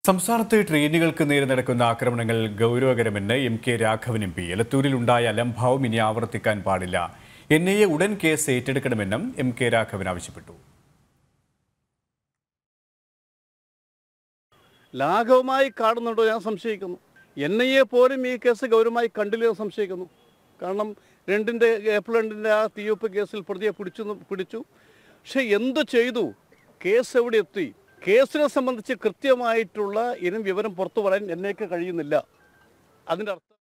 സംസ്ഥാനത്ത് ട്രെയിനുകൾക്ക് നേരെ നടക്കുന്ന ആക്രമണങ്ങൾ ഗൗരവകരമെന്ന് M K Raghavan M P എലത്തൂരിലുണ്ടായ അലംഭാവം ഇനി ആവർത്തിക്കാൻ പാടില്ല എൻ ഐ എ ഉടൻ കേസ് ഏറ്റെടുക്കണമെന്നും എം കെ രാഘവൻ ആവശ്യപ്പെട്ടു ലാഘവമായി കാണുന്നുണ്ടോ ഞാൻ സംശയിക്കുന്നു എൻ ഐ എ പോലും ഈ കേസ് ഗൗരവമായി കണ്ടില്ലെന്ന് സംശയിക്കുന്നു കാരണം രണ്ടിൻ്റെ ഏപ്രിൽ രണ്ടിൻ്റെ ആ തീവെപ്പ് കേസിൽ പ്രതിയെ പിടിച്ചു എന്ന് പിടിച്ചു പക്ഷെ എന്തു ചെയ്തു കേസ് എവിടെ എത്തി കേസിനെ സംബന്ധിച്ച് കൃത്യമായിട്ടുള്ള ഇനം വിവരം പുറത്തു പറയാൻ എന്നേക്ക് കഴിയുന്നില്ല അതിൻ്റെ അർത്ഥം